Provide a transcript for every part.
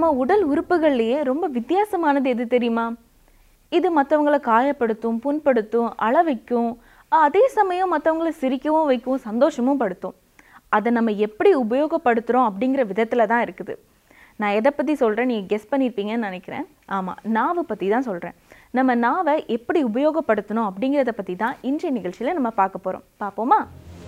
நம்ம உடல் உறுப்புகள்லேயே ரொம்ப வித்தியாசமானது எது தெரியுமா இது மற்றவங்களை காயப்படுத்தும் புண்படுத்தும் அழ வைக்கும் அதே சமயம் மற்றவங்களை சிரிக்கவும் வைக்கும் சந்தோஷமும் படுத்தும் அதை நம்ம எப்படி உபயோகப்படுத்துகிறோம் அப்படிங்கிற விதத்தில் தான் இருக்குது நான் எதை பற்றி சொல்கிறேன் நீங்கள் கெஸ் பண்ணியிருப்பீங்கன்னு நினைக்கிறேன் ஆமாம் நாவை பற்றி தான் சொல்கிறேன் நம்ம நாவை எப்படி உபயோகப்படுத்தணும் அப்படிங்கிறத பற்றி தான் இன்றைய நிகழ்ச்சியில் நம்ம பார்க்க போகிறோம் பார்ப்போமா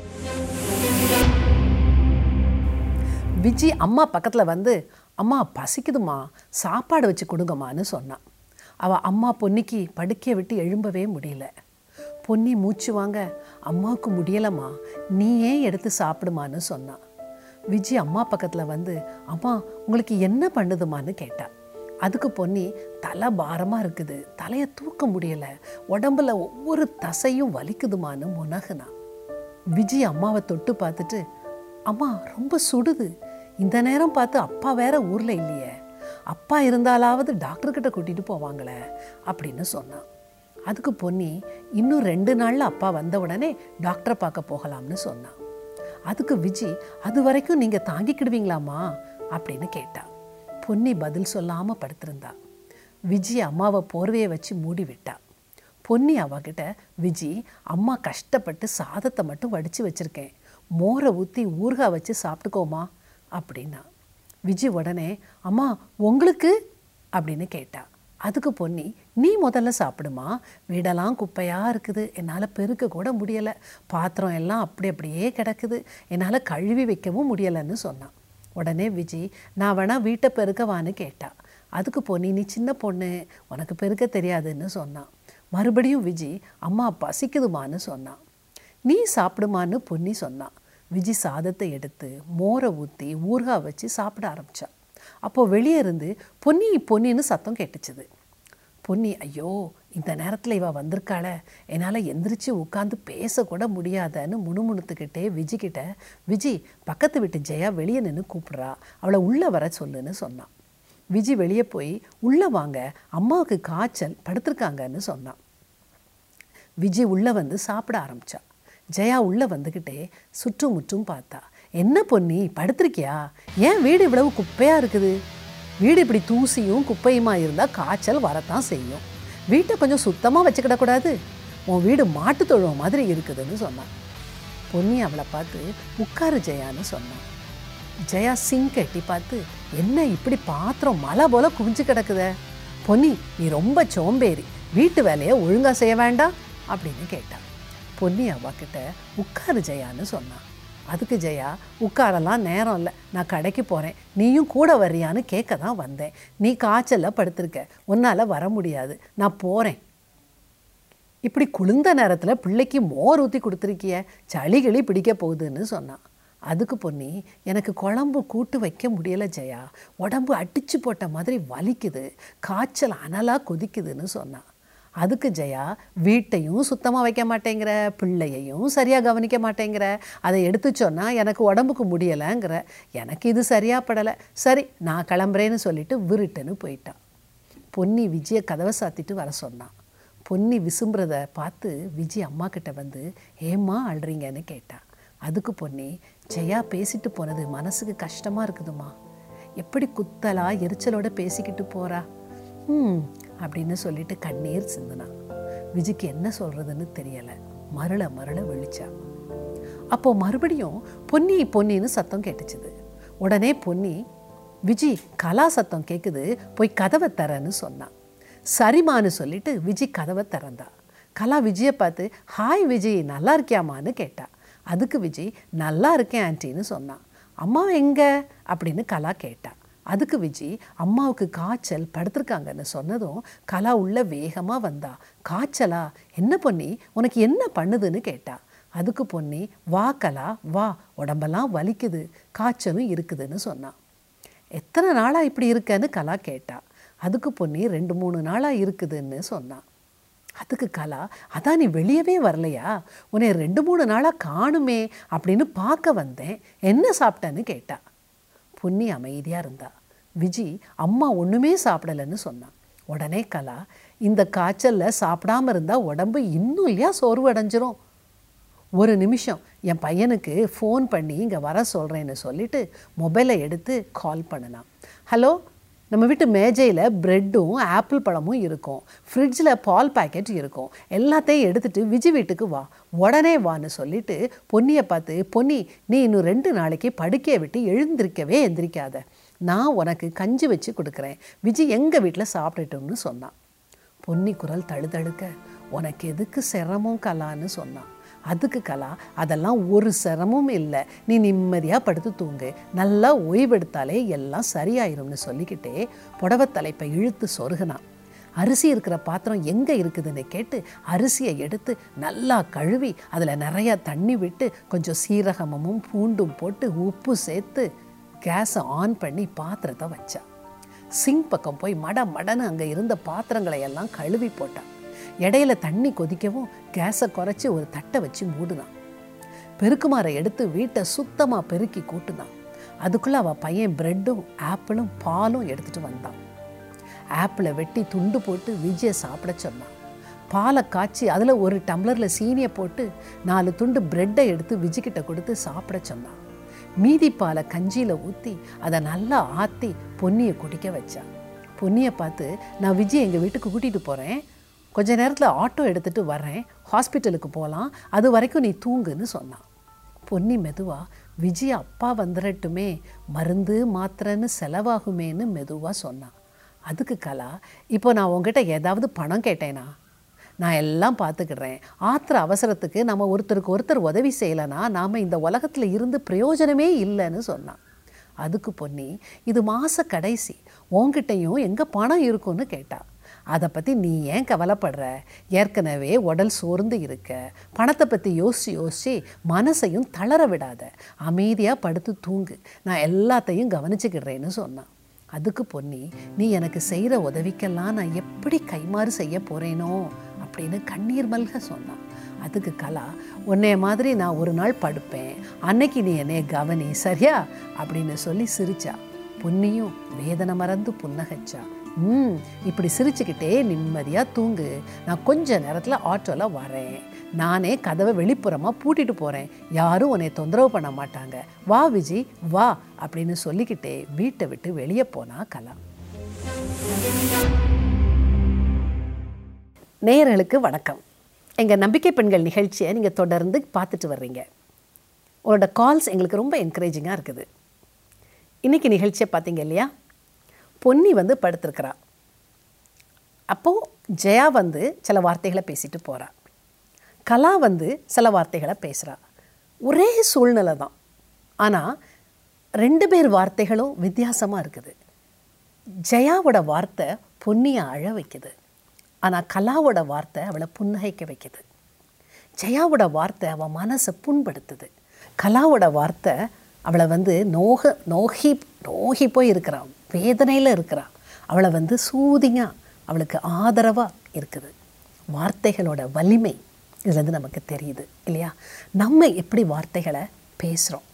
விஜி அம்மா பக்கத்தில் வந்து அம்மா பசிக்குதுமா சாப்பாடு வச்சு கொடுங்கம்மான்னு சொன்னான் அவள் அம்மா பொன்னிக்கு படுக்கையை விட்டு எழும்பவே முடியல பொன்னி மூச்சு வாங்க அம்மாவுக்கு முடியலம்மா நீயே எடுத்து சாப்பிடுமான்னு சொன்னான் விஜி அம்மா பக்கத்தில் வந்து அம்மா உங்களுக்கு என்ன பண்ணுதுமான்னு கேட்டா அதுக்கு பொன்னி தலை பாரமாக இருக்குது தலையை தூக்க முடியல உடம்புல ஒவ்வொரு தசையும் வலிக்குதுமான்னு முனகுனா விஜய் அம்மாவை தொட்டு பார்த்துட்டு அம்மா ரொம்ப சுடுது இந்த நேரம் பார்த்து அப்பா வேற ஊரில் இல்லையே அப்பா இருந்தாலாவது டாக்டர்கிட்ட கூட்டிகிட்டு போவாங்களே அப்படின்னு சொன்னான் அதுக்கு பொன்னி இன்னும் ரெண்டு நாளில் அப்பா வந்த உடனே டாக்டரை பார்க்க போகலாம்னு சொன்னான் அதுக்கு விஜி அது வரைக்கும் நீங்கள் தாங்கிக்கிடுவீங்களாம்மா அப்படின்னு கேட்டா பொன்னி பதில் சொல்லாமல் படுத்திருந்தா விஜி அம்மாவை போர்வையை வச்சு மூடி விட்டா பொன்னி அவகிட்ட விஜி அம்மா கஷ்டப்பட்டு சாதத்தை மட்டும் வடித்து வச்சுருக்கேன் மோரை ஊற்றி ஊறுகாய் வச்சு சாப்பிட்டுக்கோமா அப்படின்னா விஜி உடனே அம்மா உங்களுக்கு அப்படின்னு கேட்டா அதுக்கு பொன்னி நீ முதல்ல சாப்பிடுமா வீடெல்லாம் குப்பையாக இருக்குது என்னால் பெருக்க கூட முடியலை பாத்திரம் எல்லாம் அப்படி அப்படியே கிடக்குது என்னால் கழுவி வைக்கவும் முடியலைன்னு சொன்னான் உடனே விஜி நான் வேணா வீட்டை பெருக்கவான்னு கேட்டா அதுக்கு பொன்னி நீ சின்ன பொண்ணு உனக்கு பெருக்க தெரியாதுன்னு சொன்னான் மறுபடியும் விஜி அம்மா பசிக்குதுமான்னு சொன்னான் நீ சாப்பிடுமான்னு பொன்னி சொன்னான் விஜி சாதத்தை எடுத்து மோரை ஊற்றி ஊறுகாய் வச்சு சாப்பிட ஆரம்பிச்சா அப்போ வெளியே இருந்து பொன்னி பொன்னின்னு சத்தம் கேட்டுச்சுது பொன்னி ஐயோ இந்த நேரத்தில் இவ வந்திருக்காள என்னால் எந்திரிச்சு உட்காந்து பேசக்கூட முடியாதன்னு முணுமுணுத்துக்கிட்டே விஜிக்கிட்ட விஜி பக்கத்து வீட்டு ஜெயா வெளியே நின்று கூப்பிடுறா அவளை உள்ளே வர சொல்லுன்னு சொன்னான் விஜி வெளியே போய் உள்ளே வாங்க அம்மாவுக்கு காய்ச்சல் படுத்திருக்காங்கன்னு சொன்னான் விஜய் உள்ளே வந்து சாப்பிட ஆரம்பிச்சா ஜெயா உள்ளே வந்துக்கிட்டே சுற்றும் முற்றும் பார்த்தா என்ன பொன்னி படுத்திருக்கியா ஏன் வீடு இவ்வளவு குப்பையாக இருக்குது வீடு இப்படி தூசியும் குப்பையுமா இருந்தால் காய்ச்சல் வரத்தான் செய்யும் வீட்டை கொஞ்சம் சுத்தமாக வச்சுக்கிடக்கூடாது உன் வீடு மாட்டு தொழுவ மாதிரி இருக்குதுன்னு சொன்னான் பொன்னி அவளை பார்த்து உட்காரு ஜெயான்னு சொன்னான் ஜெயா சிங்க் எட்டி பார்த்து என்ன இப்படி பாத்திரம் மலை போல குவிஞ்சு கிடக்குதே பொன்னி நீ ரொம்ப சோம்பேறி வீட்டு வேலையை ஒழுங்கா செய்ய வேண்டாம் அப்படின்னு கேட்டான் பொன்னி அவகிட்ட உட்காரு ஜெயான்னு சொன்னான் அதுக்கு ஜெயா உட்காரலாம் நேரம் இல்லை நான் கடைக்கு போகிறேன் நீயும் கூட வர்றியான்னு கேட்க தான் வந்தேன் நீ காய்ச்சலில் படுத்திருக்க உன்னால் வர முடியாது நான் போகிறேன் இப்படி குளிர்ந்த நேரத்தில் பிள்ளைக்கு மோர் ஊற்றி கொடுத்துருக்கிய சளி கிளி பிடிக்க போகுதுன்னு சொன்னான் அதுக்கு பொன்னி எனக்கு குழம்பு கூட்டு வைக்க முடியல ஜெயா உடம்பு அடிச்சு போட்ட மாதிரி வலிக்குது காய்ச்சல் அனலாக கொதிக்குதுன்னு சொன்னான் அதுக்கு ஜெயா வீட்டையும் சுத்தமாக வைக்க மாட்டேங்கிற பிள்ளையையும் சரியாக கவனிக்க மாட்டேங்கிற அதை எடுத்து சொன்னால் எனக்கு உடம்புக்கு முடியலைங்கிற எனக்கு இது சரியாக படலை சரி நான் கிளம்புறேன்னு சொல்லிட்டு விருட்டுன்னு போயிட்டான் பொன்னி விஜயை கதவை சாத்திட்டு வர சொன்னான் பொன்னி விசும்புறத பார்த்து விஜய் அம்மா கிட்ட வந்து ஏம்மா அழுறீங்கன்னு கேட்டா அதுக்கு பொன்னி ஜெயா பேசிட்டு போனது மனசுக்கு கஷ்டமாக இருக்குதுமா எப்படி குத்தலா எரிச்சலோட பேசிக்கிட்டு போறா ம் அப்படின்னு சொல்லிட்டு கண்ணீர் சிந்தினான் விஜய்க்கு என்ன சொல்கிறதுன்னு தெரியலை மருள மருள விழிச்சா அப்போ மறுபடியும் பொன்னி பொன்னின்னு சத்தம் கேட்டுச்சுது உடனே பொன்னி விஜி கலா சத்தம் கேட்குது போய் கதவை தரேன்னு சொன்னான் சரிமான்னு சொல்லிட்டு விஜய் கதவை திறந்தா கலா விஜயை பார்த்து ஹாய் விஜய் நல்லா இருக்கியாமான்னு கேட்டா அதுக்கு விஜய் நல்லா இருக்கேன் ஆன்ட்டின்னு சொன்னான் அம்மா எங்க அப்படின்னு கலா கேட்டா அதுக்கு விஜய் அம்மாவுக்கு காய்ச்சல் படுத்திருக்காங்கன்னு சொன்னதும் கலா உள்ள வேகமாக வந்தா காய்ச்சலா என்ன பொன்னி உனக்கு என்ன பண்ணுதுன்னு கேட்டா அதுக்கு பொன்னி வா கலா வா உடம்பெல்லாம் வலிக்குது காய்ச்சலும் இருக்குதுன்னு சொன்னான் எத்தனை நாளாக இப்படி இருக்கேன்னு கலா கேட்டா அதுக்கு பொன்னி ரெண்டு மூணு நாளாக இருக்குதுன்னு சொன்னான் அதுக்கு கலா அதான் நீ வெளியவே வரலையா உன்னை ரெண்டு மூணு நாளாக காணுமே அப்படின்னு பார்க்க வந்தேன் என்ன சாப்பிட்டேன்னு கேட்டா பொன்னி அமைதியாக இருந்தா விஜி அம்மா ஒன்றுமே சாப்பிடலைன்னு சொன்னான் உடனே கலா இந்த காய்ச்சலில் சாப்பிடாம இருந்தால் உடம்பு இன்னும் இல்லையா சோர்வு அடைஞ்சிரும் ஒரு நிமிஷம் என் பையனுக்கு ஃபோன் பண்ணி இங்கே வர சொல்கிறேன்னு சொல்லிட்டு மொபைலை எடுத்து கால் பண்ணினான் ஹலோ நம்ம வீட்டு மேஜையில் ப்ரெட்டும் ஆப்பிள் பழமும் இருக்கும் ஃப்ரிட்ஜில் பால் பாக்கெட் இருக்கும் எல்லாத்தையும் எடுத்துட்டு விஜி வீட்டுக்கு வா உடனே வான்னு சொல்லிட்டு பொன்னியை பார்த்து பொன்னி நீ இன்னும் ரெண்டு நாளைக்கு படுக்கையை விட்டு எழுந்திருக்கவே எந்திரிக்காத நான் உனக்கு கஞ்சி வச்சு கொடுக்குறேன் விஜி எங்கள் வீட்டில் சாப்பிட்டுட்டோம்னு சொன்னான் பொன்னி குரல் தழுதழுக்க உனக்கு எதுக்கு சிரமம் கலான்னு சொன்னான் அதுக்கு கலா அதெல்லாம் ஒரு சிரமமும் இல்லை நீ நிம்மதியாக படுத்து தூங்கு நல்லா ஓய்வெடுத்தாலே எல்லாம் சரியாயிரும்னு சொல்லிக்கிட்டே புடவை தலைப்பை இழுத்து சொருகினான் அரிசி இருக்கிற பாத்திரம் எங்கே இருக்குதுன்னு கேட்டு அரிசியை எடுத்து நல்லா கழுவி அதில் நிறையா தண்ணி விட்டு கொஞ்சம் சீரகமும் பூண்டும் போட்டு உப்பு சேர்த்து கேஸை ஆன் பண்ணி பாத்திரத்தை வச்சா சிங்க் பக்கம் போய் மட மடன்னு அங்கே இருந்த பாத்திரங்களை எல்லாம் கழுவி போட்டான் இடையில தண்ணி கொதிக்கவும் கேஸை குறைச்சி ஒரு தட்டை வச்சு மூடுனான் பெருக்குமாரை எடுத்து வீட்டை சுத்தமாக பெருக்கி கூட்டுனான் அதுக்குள்ளே அவள் பையன் பிரெட்டும் ஆப்பிளும் பாலும் எடுத்துட்டு வந்தான் ஆப்பிளை வெட்டி துண்டு போட்டு விஜயை சாப்பிட சொன்னான் பாலை காய்ச்சி அதில் ஒரு டம்ளரில் சீனியை போட்டு நாலு துண்டு பிரெட்டை எடுத்து விஜிக்கிட்ட கொடுத்து சாப்பிட சொன்னான் மீதி பாலை கஞ்சியில் ஊற்றி அதை நல்லா ஆற்றி பொன்னியை குடிக்க வச்சா பொன்னியை பார்த்து நான் விஜய் எங்கள் வீட்டுக்கு கூட்டிகிட்டு போகிறேன் கொஞ்ச நேரத்தில் ஆட்டோ எடுத்துகிட்டு வரேன் ஹாஸ்பிட்டலுக்கு போகலாம் அது வரைக்கும் நீ தூங்குன்னு சொன்னான் பொன்னி மெதுவாக விஜய் அப்பா வந்துடட்டுமே மருந்து மாத்திரைன்னு செலவாகுமேன்னு மெதுவாக சொன்னான் அதுக்கு கலா இப்போ நான் உங்ககிட்ட ஏதாவது பணம் கேட்டேனா நான் எல்லாம் பார்த்துக்கிடுறேன் ஆத்திர அவசரத்துக்கு நம்ம ஒருத்தருக்கு ஒருத்தர் உதவி செய்யலைன்னா நாம் இந்த உலகத்தில் இருந்து பிரயோஜனமே இல்லைன்னு சொன்னான் அதுக்கு பொன்னி இது மாத கடைசி உன்கிட்டையும் எங்கே பணம் இருக்குன்னு கேட்டா அதை பற்றி நீ ஏன் கவலைப்படுற ஏற்கனவே உடல் சோர்ந்து இருக்க பணத்தை பற்றி யோசிச்சு யோசிச்சு மனசையும் தளர விடாத அமைதியாக படுத்து தூங்கு நான் எல்லாத்தையும் கவனிச்சுக்கிடுறேன்னு சொன்னான் அதுக்கு பொன்னி நீ எனக்கு செய்கிற உதவிக்கெல்லாம் நான் எப்படி கைமாறு செய்ய போகிறேனோ அப்படின்னு கண்ணீர் மல்க சொன்னான் அதுக்கு கலா உன்னைய மாதிரி நான் ஒரு நாள் படுப்பேன் அன்னைக்கு நீ என்னைய கவனி சரியா அப்படின்னு சொல்லி சிரிச்சா பொன்னியும் வேதனை மறந்து புன்னகைச்சா ம் இப்படி சிரிச்சுக்கிட்டே நிம்மதியாக தூங்கு நான் கொஞ்ச நேரத்தில் ஆட்டோவில் வரேன் நானே கதவை வெளிப்புறமாக பூட்டிட்டு போகிறேன் யாரும் உன்னை தொந்தரவு பண்ண மாட்டாங்க வா விஜி வா அப்படின்னு சொல்லிக்கிட்டே வீட்டை விட்டு வெளியே போனா கலா நேயர்களுக்கு வணக்கம் எங்கள் நம்பிக்கை பெண்கள் நிகழ்ச்சியை நீங்கள் தொடர்ந்து பார்த்துட்டு வர்றீங்க உங்களோட கால்ஸ் எங்களுக்கு ரொம்ப என்கரேஜிங்காக இருக்குது இன்றைக்கி நிகழ்ச்சியை பார்த்தீங்க இல்லையா பொன்னி வந்து படுத்திருக்கிறா அப்போது ஜெயா வந்து சில வார்த்தைகளை பேசிட்டு போகிறா கலா வந்து சில வார்த்தைகளை பேசுகிறா ஒரே சூழ்நிலை தான் ஆனால் ரெண்டு பேர் வார்த்தைகளும் வித்தியாசமாக இருக்குது ஜெயாவோட வார்த்தை பொன்னியை அழ வைக்குது ஆனால் கலாவோட வார்த்தை அவளை புன்னகைக்க வைக்குது ஜெயாவோட வார்த்தை அவள் மனசை புண்படுத்துது கலாவோட வார்த்தை அவளை வந்து நோக நோகி நோகி போய் இருக்கிறான் வேதனையில் இருக்கிறான் அவளை வந்து சூதிங்காக அவளுக்கு ஆதரவாக இருக்குது வார்த்தைகளோட வலிமை இதுலேருந்து நமக்கு தெரியுது இல்லையா நம்ம எப்படி வார்த்தைகளை பேசுகிறோம்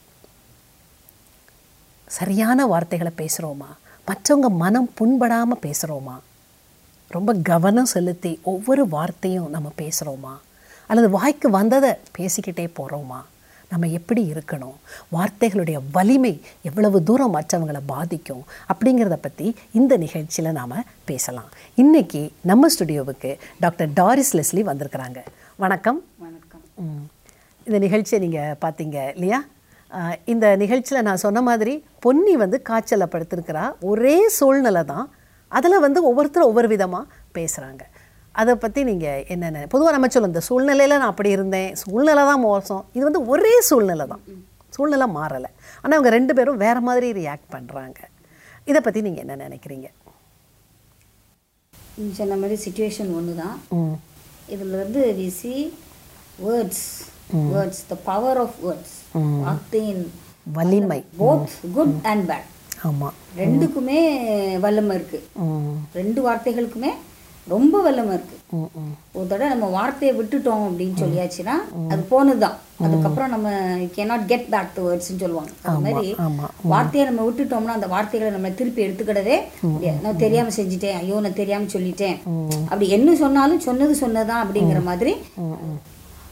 சரியான வார்த்தைகளை பேசுகிறோமா மற்றவங்க மனம் புண்படாமல் பேசுகிறோமா ரொம்ப கவனம் செலுத்தி ஒவ்வொரு வார்த்தையும் நம்ம பேசுகிறோமா அல்லது வாய்க்கு வந்ததை பேசிக்கிட்டே போகிறோமா நம்ம எப்படி இருக்கணும் வார்த்தைகளுடைய வலிமை எவ்வளவு தூரம் மற்றவங்களை பாதிக்கும் அப்படிங்கிறத பற்றி இந்த நிகழ்ச்சியில் நாம் பேசலாம் இன்றைக்கி நம்ம ஸ்டுடியோவுக்கு டாக்டர் டாரிஸ் லெஸ்லி வந்திருக்கிறாங்க வணக்கம் வணக்கம் ம். இந்த நிகழ்ச்சியை நீங்கள் பார்த்தீங்க இல்லையா ஆஹ் இந்த நிகழ்ச்சியில் நான் சொன்ன மாதிரி பொன்னி வந்து காய்ச்சலில் படுத்திருக்கிறா ஒரே சூழ்நிலை தான் அதில் வந்து ஒவ்வொருத்தரும் ஒவ்வொரு விதமாக பேசுகிறாங்க அதை பற்றி நீங்கள் என்னென்ன பொதுவாக நம்ம சொல்லும் இந்த சூழ்நிலையில் நான் அப்படி இருந்தேன் சூழ்நிலை தான் மோசம் இது வந்து ஒரே சூழ்நிலை தான் சூழ்நிலை மாறலை ஆனால் அவங்க ரெண்டு பேரும் வேறு மாதிரி ரியாக்ட் பண்ணுறாங்க இதை பற்றி நீங்கள் என்ன நினைக்கிறீங்க நீங்க சொன்ன மாதிரி சுச்சுவேஷன் ஒன்று தான் ம் இதில் வந்து we see words words the power of words வார்த்தையின் வலிமை போத் குட் அண்ட் பேட் ஆமாம் ரெண்டுக்குமே வல்லமை இருக்கு ம் ரெண்டு வார்த்தைகளுக்குமே ரொம்ப வல்லமை இருக்கு ம் ம் ஒரு தடவை நம்ம வார்த்தையை விட்டுட்டோம் அப்படின்னு சொல்லியாச்சுன்னா அது போனதுதான் அதுக்கப்புறம் நம்ம கேனாட் கெட் பேக் டு வேர்ட்ஸ்னு சொல்லுவாங்க அது மாதிரி ஆமாம் வார்த்தையை நம்ம விட்டுட்டோம்னா அந்த வார்த்தைகளை நம்ம திருப்பி எடுத்துக்கிடவே முடியாது நான் தெரியாம செஞ்சுட்டேன் ஐயோ நான் தெரியாம சொல்லிட்டேன் அப்படி என்ன சொன்னாலும் சொன்னது சொன்னதான் அப்படிங்கிற மாதிரி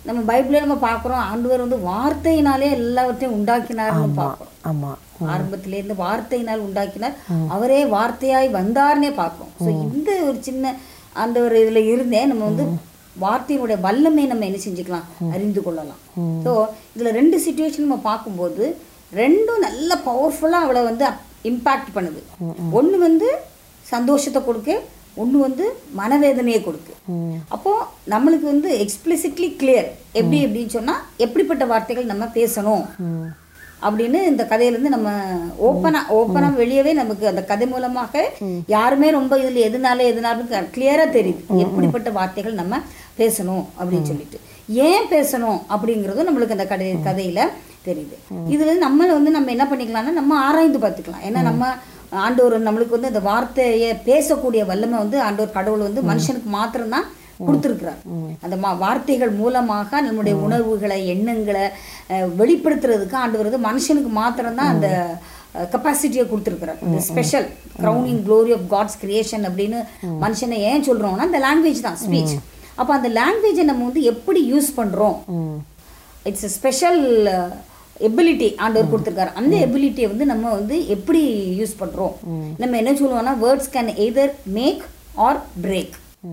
நம்ம பைபிளே நம்ம பார்க்குறோம் ஆண்டவர் வந்து வார்த்தையினாலே எல்லாவற்றையும் உண்டாக்கினார்னு பார்க்குறோம் ஆமாம் ஆரம்பத்திலேருந்து வார்த்தையினால் உண்டாக்கினார் அவரே வார்த்தையாய் வந்தார்னே பார்க்கிறோம் ஸோ இந்த ஒரு சின்ன அந்த ஒரு இதுல இருந்தே நம்ம வந்து வார்த்தையினுடைய வல்லமை நம்ம என்ன செஞ்சுக்கலாம் அறிந்து கொள்ளலாம் ஸோ இதுல ரெண்டு சுச்சுவேஷன் நம்ம பார்க்கும்போது ரெண்டும் நல்ல பவர்ஃபுல்லா அவளை வந்து இம்பாக்ட் பண்ணுது ஒண்ணு வந்து சந்தோஷத்தை கொடுக்கு ஒண்ணு வந்து மனவேதனையை கொடுக்கு அப்போ நம்மளுக்கு வந்து எக்ஸ்பிளிசிட்லி கிளியர் எப்படி எப்படின்னு சொன்னா எப்படிப்பட்ட வார்த்தைகள் நம்ம பேசணும் அப்படின்னு இந்த கதையிலேருந்து நம்ம ஓப்பனா ஓப்பனா வெளியவே நமக்கு அந்த கதை மூலமாக யாருமே ரொம்ப இதுல எதுனால எதுனாலும் கிளியரா தெரியுது எப்படிப்பட்ட வார்த்தைகள் நம்ம பேசணும் அப்படின்னு சொல்லிட்டு ஏன் பேசணும் அப்படிங்கிறதும் நம்மளுக்கு அந்த கதை கதையில தெரியுது இதுல நம்மள வந்து நம்ம என்ன பண்ணிக்கலாம்னா நம்ம ஆராய்ந்து பார்த்துக்கலாம் ஏன்னா நம்ம ஆண்டவர் நம்மளுக்கு வந்து அந்த வார்த்தையை பேசக்கூடிய வல்லமை வந்து ஆண்டவர் கடவுள் வந்து மனுஷனுக்கு மாத்திரம்தான் கொடுத்துருக்கிறார் அந்த மா வார்த்தைகள் மூலமாக நம்முடைய உணர்வுகளை எண்ணங்களை அஹ், வெளிப்படுத்துறதுக்கு ஆண்டவர் வந்து மனுஷனுக்கு மாத்திரம்தான் அந்த கெப்பாசிட்டியை கொடுத்துருக்கிறார் இந்த special crowning glory of God's creation அப்படின்னு மனுஷனை ஏன் சொல்றோம்னா அந்த லாங்குவேஜ் தான் ஸ்பீச் அப்போ அந்த லாங்குவேஜை நம்ம வந்து எப்படி யூஸ் பண்றோம் இட்ஸ் ஸ்பெஷல் எபிலிட்டி ஆண்டவர் கொடுத்துருக்காரு அந்த எபிலிட்டியை வந்து நம்ம வந்து எப்படி யூஸ் பண்றோம் நம்ம என்ன சொல்லுவோம்னா words can either make or break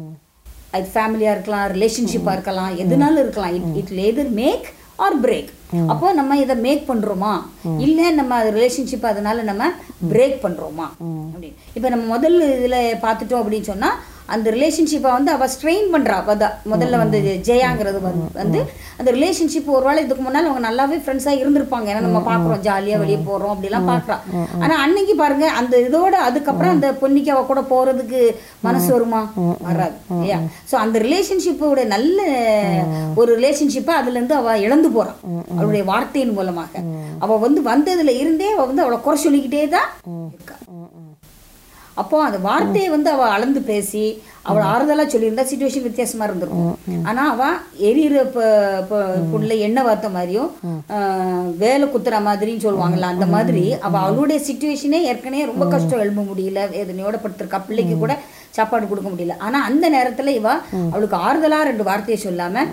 அது ஃபேமிலியாக இருக்கலாம் ரிலேஷன்ஷிப்பாக இருக்கலாம் எதுனாலும் இருக்கலாம் it it either make or break அப்போ நம்ம இதை மேக் பண்றோமா இல்ல நம்ம ரிலேஷன்ஷிப் அதனால நம்ம பிரேக் பண்றோமா அப்படின்னு இப்போ நம்ம முதல் இதுல பார்த்துட்டோம் அப்படின்னு சொன்னா அந்த ரிலேஷன்ஷிப்பை வந்து அவ ஸ்ட்ரெயின் பண்றா அவ தான் முதல்ல வந்து ஜெயாங்கிறது வந்து வந்து அந்த ரிலேஷன்ஷிப் ஒருவேளை இதுக்கு முன்னால் அவங்க நல்லாவே ஃப்ரெண்ட்ஸாக இருந்திருப்பாங்க ஏன்னா நம்ம பார்க்குறோம் ஜாலியாக வெளியே போகிறோம் அப்படிலாம் பார்க்குறா ஆனா அன்னைக்கு பாருங்க அந்த இதோட அதுக்கப்புறம் அந்த பொன்னிக்கு அவ கூட போறதுக்கு மனசு வருமா வராது இல்லையா ஸோ அந்த ரிலேஷன்ஷிப்போட நல்ல ஒரு ரிலேஷன்ஷிப்பை அதுல இருந்து அவ இழந்து போறான் அவளுடைய வார்த்தையின் மூலமாக அவ வந்து வந்ததுல இருந்தே அவ வந்து அவளை குறை சொல்லிக்கிட்டே தான் இருக்கா அப்போ அந்த வார்த்தையை வந்து அவ அளந்து பேசி அவள் ஆறுதலா சொல்லியிருந்தா சுச்சுவேஷன் வித்தியாசமா இருந்திருக்கும் ஆனா அவ எரியிற ப- ப- புண்ணுல எண்ணெய் வார்த்த மாதிரியும் ஆஹ், வேலை குத்துற மாதிரியும் சொல்லுவாங்கல்ல அந்த மாதிரி அவ அவளுடைய சுச்சுவேஷனே ஏற்கனவே ரொம்ப கஷ்டம் எழும்ப முடியல வேதனையோட படுத்திருக்கா பிள்ளைக்கு கூட சாப்பாடு கொடுக்க முடியல ஆனா அந்த நேரத்துல இவ அவளுக்கு ஆறுதலா ரெண்டு வார்த்தையை சொல்லாம